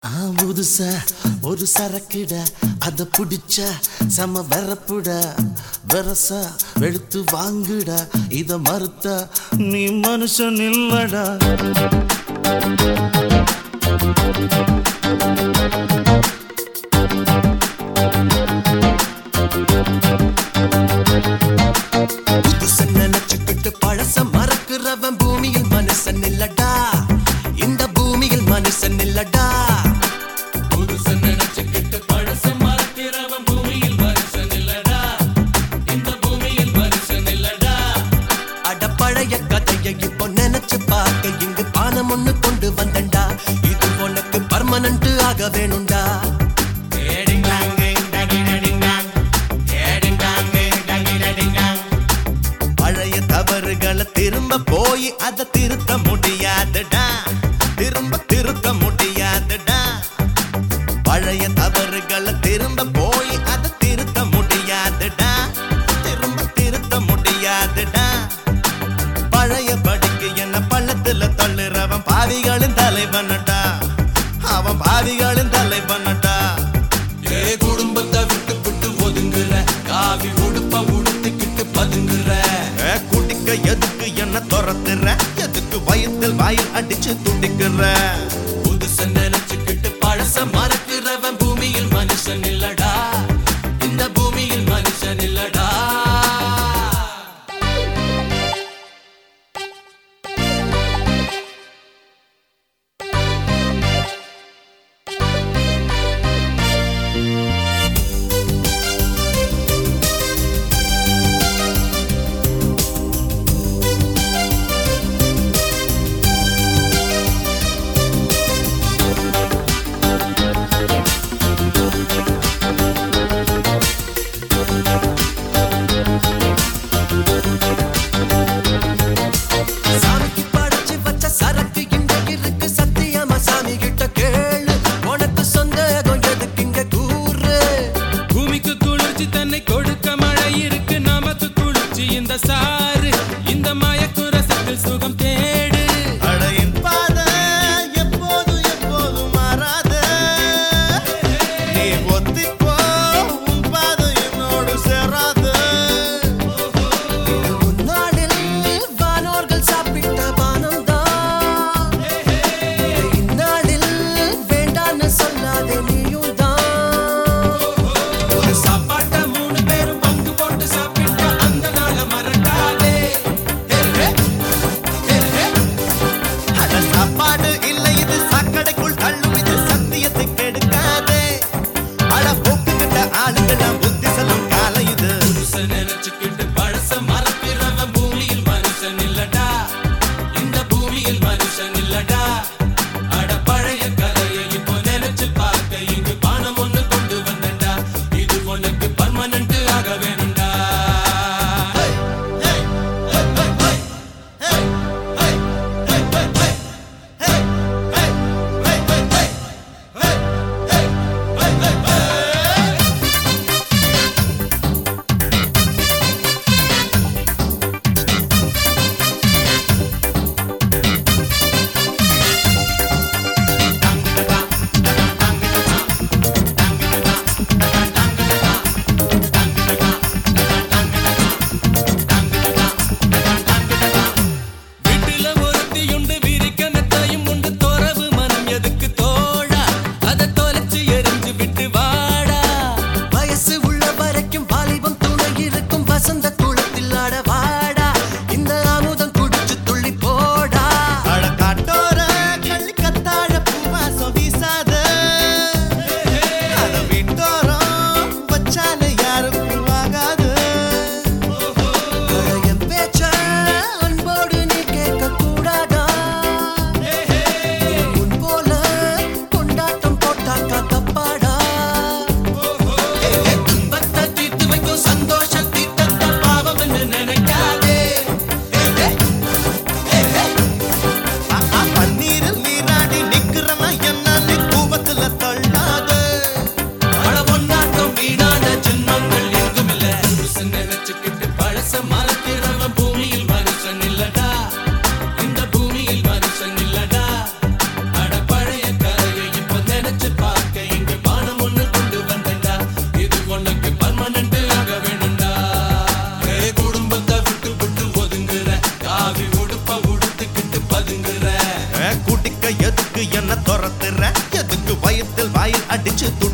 ஆ, புதுசா ஒரு சரக்குட அத புடிச்சா செம வெறப்புட வெரசா வெளுத்து வாங்குடா இத மறுத்தா நீ மனுஷன் இல்லடா புதுச நினைச்சுக்கிட்டு பழச மறக்கிறவன் பூமியில் மனுஷன் இல்லடா இந்த பூமியில் மனுஷன் இல்லடா புதுசு நினைச்சுக்கிட்டு பழச மறக்கிறவன் பூமியில் மனுஷன் இல்லடா இந்த பூமியில் மனுஷன் இல்லடா அட பழைய கதையை இப்போ நினைச்சு பார்க்க இங்கு பானம் ஒண்ணு கொண்டு வந்தண்டா இது உனக்கு பர்மனன்ட் ஆக வேணும்டா டேடிங் டாங் டிங் டடி டடிங் டாங். டேடிங் டாங் டிங் டடி டடிங் டாங். பழைய தவறுகளை திரும்ப போய் அதை திருத்த முடியாதுடா திரும்ப திருத்த முடியாதுடா பழைய தவறுகளை திரும்ப போய் அதை திருத்த முடியாதுடா திரும்ப திருத்த முடியாதுடா பழைய படிக்கு என்ன பள்ளத்துல தள்ளுறவன் பாவிகளின் தலைவனடா அவன் பாவிகளின் தலைவனடா ஏ குடும்பத்தை விட்டு விட்டு ஒதுங்குற காவி உடுப்ப உடுத்திக்கிட்டு பதுங்குற ஏ, குடிக்க எதுக்கு என்ன துரத்துற எதுக்கு வயிற்றில் வாயில் அடிச்சு துடிக்கிற புதுசு நினைச்சுக்கிட்டு பழச மறக்கிறவன் பூமியில் மனுஷன் இல்லடா இந்த பூமியில் மனுஷன் இல்லடா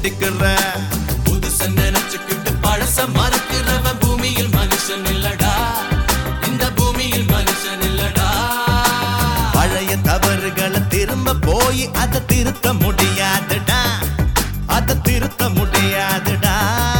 ஒட்டிக்கிற புதுச நினைச்சுக்கிட்டு பழச மறக்கிறவன் பூமியில் மனுஷன் இல்லடா இந்த பூமியில் மனுஷன் இல்லடா பழைய தவறுகளை திரும்ப போய் அதை திருத்த முடியாதுடா அதை திருத்த முடியாதுடா